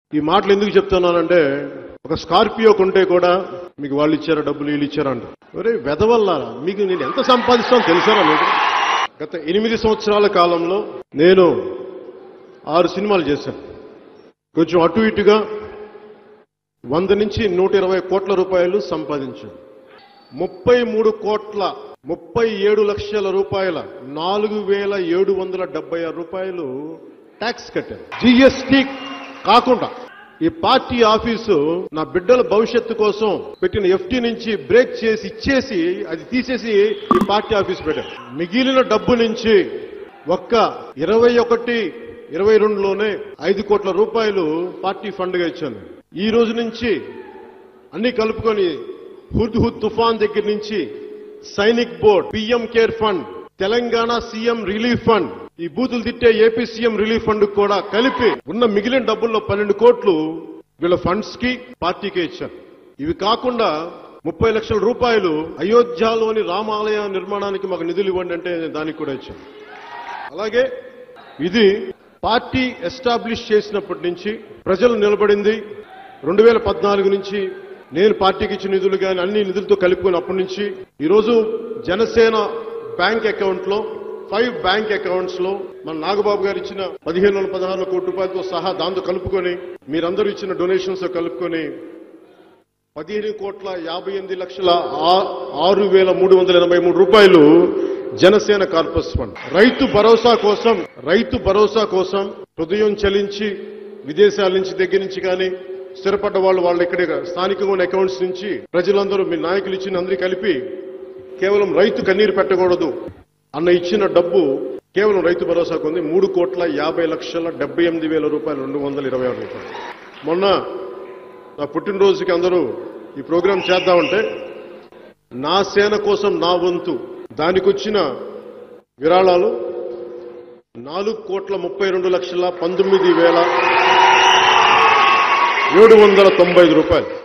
ఈ మాటలు ఎందుకు చెప్తున్నానంటే ఒక స్కార్పియో కొంటే కూడా మీకు వాళ్ళు ఇచ్చారా డబ్బులు వీళ్ళు ఇచ్చారా అంట ఒరే వెదవల్ల మీకు నేను ఎంత సంపాదిస్తానో తెలుసారా మీకు గత ఎనిమిది సంవత్సరాల కాలంలో నేను ఆరు సినిమాలు చేశాను కొంచెం అటు ఇటుగా వంద నుంచి నూట ఇరవై కోట్ల రూపాయలు సంపాదించాను ముప్పై మూడు కోట్ల ముప్పై ఏడు లక్షల రూపాయల నాలుగు వేల ఏడు వందల డెబ్బై ఆరు రూపాయలు ట్యాక్స్ కట్టాను జిఎస్టి కాకుండా ఈ పార్టీ ఆఫీసు నా బిడ్డల భవిష్యత్తు కోసం పెట్టిన ఎఫ్టీ నుంచి బ్రేక్ చేసి ఇచ్చేసి అది తీసేసి ఈ పార్టీ ఆఫీస్ పెట్టాను మిగిలిన డబ్బు నుంచి ఒక్క ఇరవై ఒకటి ఇరవై రెండులోనే ఐదు కోట్ల రూపాయలు పార్టీ ఫండ్ గా ఇచ్చాను ఈ రోజు నుంచి అన్ని కలుపుకొని హుద్ హుద్ తుఫాన్ దగ్గర నుంచి Sainik board P M care fund Telangana C M relief fund ఈ బూతులు తిట్టే ఏపీ సీఎం రిలీఫ్ ఫండ్ కూడా కలిపి ఉన్న మిగిలిన డబ్బుల్లో పన్నెండు కోట్లు వీళ్ళ ఫండ్స్ కి పార్టీకే ఇచ్చారు ఇవి కాకుండా ముప్పై లక్షల రూపాయలు అయోధ్యలోని రామాలయ నిర్మాణానికి మాకు నిధులు ఇవ్వండి అంటే దానికి కూడా ఇచ్చాను అలాగే ఇది పార్టీ ఎస్టాబ్లిష్ చేసినప్పటి నుంచి ప్రజలు నిలబడింది రెండు వేల పద్నాలుగు నుంచి నేను పార్టీకి ఇచ్చిన నిధులు కానీ అన్ని నిధులతో కలుపుకున్నప్పటి నుంచి ఈరోజు జనసేన బ్యాంక్ అకౌంట్ లో ఫైవ్ బ్యాంక్ అకౌంట్స్ లో మన నాగబాబు గారు ఇచ్చిన పదిహేను వందల పదహారు కోట్ల రూపాయలతో సహా దాంతో కలుపుకొని మీరందరూ ఇచ్చిన డొనేషన్స్ కలుపుకొని పదిహేను కోట్ల యాభై ఎనిమిది లక్షల ఆ- ఆరు వేల మూడు వందల ఎనభై మూడు రూపాయలు జనసేన కార్పస్ ఫండ్ రైతు భరోసా కోసం రైతు భరోసా కోసం హృదయం చలించి విదేశాల నుంచి దగ్గర నుంచి కానీ స్థిరపడ్డ వాళ్ళు వాళ్ళు ఇక్కడే స్థానికంగా ఉన్న అకౌంట్స్ నుంచి ప్రజలందరూ మీ నాయకులు ఇచ్చిన అందరికీ కలిపి కేవలం రైతు కన్నీరు పెట్టకూడదు అన్న ఇచ్చిన డబ్బు కేవలం రైతు భరోసాకు ఉంది మూడు కోట్ల యాభై లక్షల డెబ్బై ఎనిమిది వేల రూపాయలు రెండు వందల ఇరవై ఆరు రూపాయలు మొన్న నా పుట్టినరోజుకి అందరూ ఈ ప్రోగ్రాం చేద్దామంటే నా సేన కోసం నా వంతు దానికి వచ్చిన విరాళాలు నాలుగు కోట్ల ముప్పై రెండు లక్షల పంతొమ్మిది వేల ఏడు వందల తొంభై ఐదు రూపాయలు